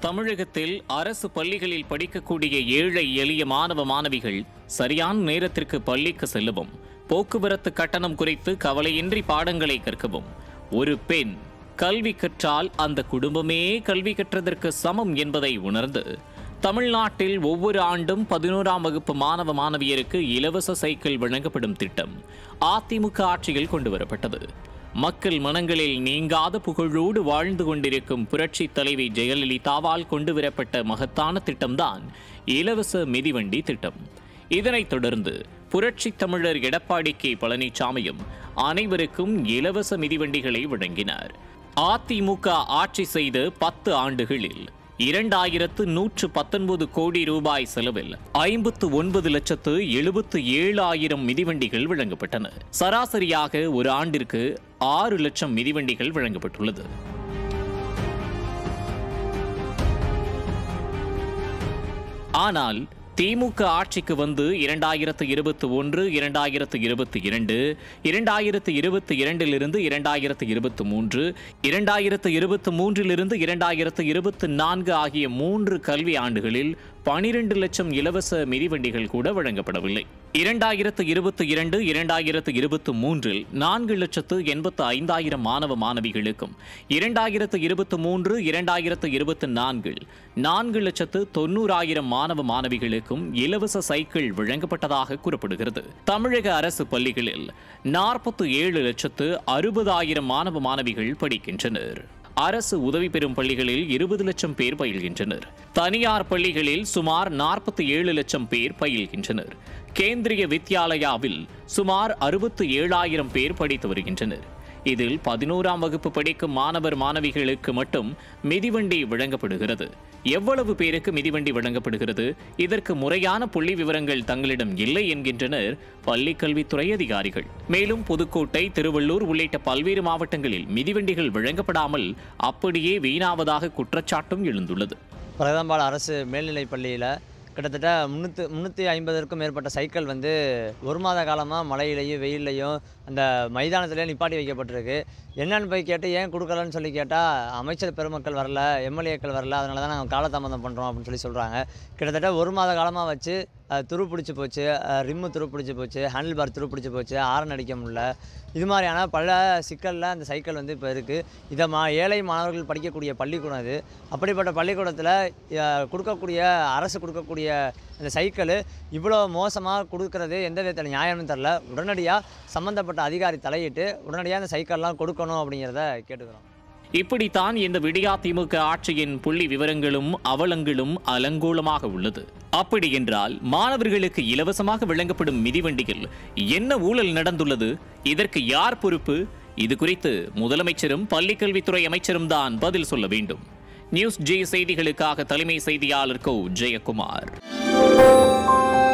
தமிழகத்தில் அரசு பள்ளிகளில் படிக்கக்கூடிய ஏழை எளிய மாணவ மாணவிகள் சரியான நேரத்திற்கு பள்ளிக்கு செல்லவும் போக்குவரத்து கட்டணம் குறித்து கவலையின்றி பாடங்களை கற்கவும் ஒரு பெண் கல்வி கற்றால் அந்த குடும்பமே கல்வி கற்றதற்கு சமம் என்பதை உணர்ந்து தமிழ்நாட்டில் ஒவ்வொரு ஆண்டும் பதினோராம் வகுப்பு மாணவ மாணவியருக்கு இலவச சைக்கிள் வழங்கப்படும் திட்டம் அதிமுக ஆட்சியில் கொண்டுவரப்பட்டது மக்கள் மனங்களில் நீங்காத புகழோடு வாழ்ந்து கொண்டிருக்கும் புரட்சி தலைவி ஜெயலலிதாவால் கொண்டுவரப்பட்ட மகத்தான திட்டம்தான் இலவச மிதிவண்டி திட்டம் இதனைத் தொடர்ந்து புரட்சி தமிழர் எடப்பாடி கே பழனிசாமியும் அனைவருக்கும் இலவச மிதிவண்டிகளை வழங்கினார் அதிமுக ஆட்சி செய்த பத்து ஆண்டுகளில் இரண்டாயிரத்து நூற்று பத்தொன்பது கோடி ரூபாய் செலவில் ஐம்பத்து ஒன்பது லட்சத்து எழுபத்து ஏழு ஆயிரம் மிதிவண்டிகள் வழங்கப்பட்டன சராசரியாக ஒரு ஆண்டிற்கு ஆறு லட்சம் மிதிவண்டிகள் வழங்கப்பட்டுள்ளது ஆனால் திமுக ஆட்சிக்கு வந்து இரண்டாயிரத்து இருபத்தி ஒன்று இரண்டாயிரத்து இருபத்தி இரண்டு இரண்டாயிரத்து இருபத்தி இரண்டிலிருந்து இரண்டாயிரத்து இருபத்தி மூன்று இரண்டாயிரத்து இருபத்தி மூன்றிலிருந்து இரண்டாயிரத்து இருபத்தி நான்கு ஆகிய மூன்று கல்வி ஆண்டுகளில் பனிரெண்டு லட்சம் இலவச மிதிவண்டிகள் கூட வழங்கப்படவில்லை இரண்டாயிரத்து இருபத்தி இரண்டு இரண்டாயிரத்து இருபத்தி மூன்றில் நான்கு லட்சத்து எண்பத்து ஐந்தாயிரம் மாணவ மாணவிகளுக்கும் இரண்டாயிரத்து இருபத்தி மூன்று இரண்டாயிரத்து இருபத்தி நான்கில் நான்கு லட்சத்து தொண்ணூறாயிரம் மாணவ மாணவிகளுக்கும் இலவச சைக்கிள் வழங்கப்பட்டதாக கூறப்படுகிறது தமிழக அரசு பள்ளிகளில் நாற்பத்து ஏழு லட்சத்து அறுபதாயிரம் மாணவ மாணவிகள் படிக்கின்றனர் அரசு உதவி பெறும் பள்ளிகளில் இருபது லட்சம் பேர் பயில்கின்றனர் தனியார் பள்ளிகளில் சுமார் நாற்பத்தி ஏழு லட்சம் பேர் பயில்கின்றனர் கேந்திரிய வித்யாலயாவில் சுமார் அறுபத்து ஏழாயிரம் பேர் படித்து வருகின்றனர் இதில் பதினோராம் வகுப்பு படிக்கும் மாணவர் மாணவிகளுக்கு மட்டும் மிதிவண்டி வழங்கப்படுகிறது எவ்வளவு பேருக்கு மிதிவண்டி வழங்கப்படுகிறது இதற்கு முறையான புள்ளி விவரங்கள் தங்களிடம் இல்லை என்கின்றனர் பள்ளிக் கல்வித்துறை அதிகாரிகள் மேலும் புதுக்கோட்டை திருவள்ளூர் உள்ளிட்ட பல்வேறு மாவட்டங்களில் மிதிவண்டிகள் வழங்கப்படாமல் அப்படியே வீணாவதாக குற்றச்சாட்டும் எழுந்துள்ளது பிரதம்பாள் அரசு மேல்நிலைப் பள்ளியில் கிட்டத்தட்ட முந்நூற்று முந்நூற்றி ஐம்பதற்கும் மேற்பட்ட சைக்கிள் வந்து ஒரு மாத காலமாக மழையிலையும் வெயில்லையும் அந்த மைதானத்திலே நிப்பாட்டி வைக்கப்பட்டிருக்கு என்னன்னு போய் கேட்டு ஏன் கொடுக்கலன்னு சொல்லி கேட்டால் அமைச்சர் பெருமக்கள் வரல எம்எல்ஏக்கள் வரல அதனால தான் நாங்கள் காலதாமதம் பண்ணுறோம் அப்படின்னு சொல்லி சொல்கிறாங்க கிட்டத்தட்ட ஒரு மாத காலமாக வச்சு அஹ், துரு பிடிச்சி போச்சு அஹ், ரிம்மு துரு பிடிச்சி போச்சு ஹேண்டில் பார் துரு பிடிச்சி போச்சு ஆரன் அடிக்க முடியல இது மாதிரியான பல சிக்கலில் அந்த சைக்கிள் வந்து இப்போ இருக்குது இதை மா ஏழை மாணவர்கள் படிக்கக்கூடிய பள்ளிக்கூடம் இது அப்படிப்பட்ட பள்ளிக்கூடத்தில் அஹ், கொடுக்கக்கூடிய அரசு கொடுக்கக்கூடிய அந்த சைக்கிள் இவ்வளோ மோசமாக கொடுக்கறது எந்த விதத்தில் நியாயம்னு தெரில உடனடியாக சம்மந்தப்பட்ட அதிகாரி தலையிட்டு உடனடியாக அந்த சைக்கிள்லாம் கொடுக்கணும் அப்படிங்கிறத கேட்டுக்கிறோம் இப்படித்தான் இந்த விடியா திமுக ஆட்சியின் புள்ளி விவரங்களும் அவலங்களும் அலங்கோலமாக உள்ளது அப்படி என்றால் மாணவர்களுக்கு இலவசமாக வழங்கப்படும் மிதிவண்டியில் என்ன ஊழல் நடந்துள்ளது இதற்கு யார் பொறுப்பு இது குறித்து முதலமைச்சரும் பள்ளிக்கல்வித்துறை அமைச்சரும் தான் பதில் சொல்ல வேண்டும் நியூஸ் ஜே செய்திகளுக்காக தலைமை செய்தியாளர் கோ ஜெயக்குமார்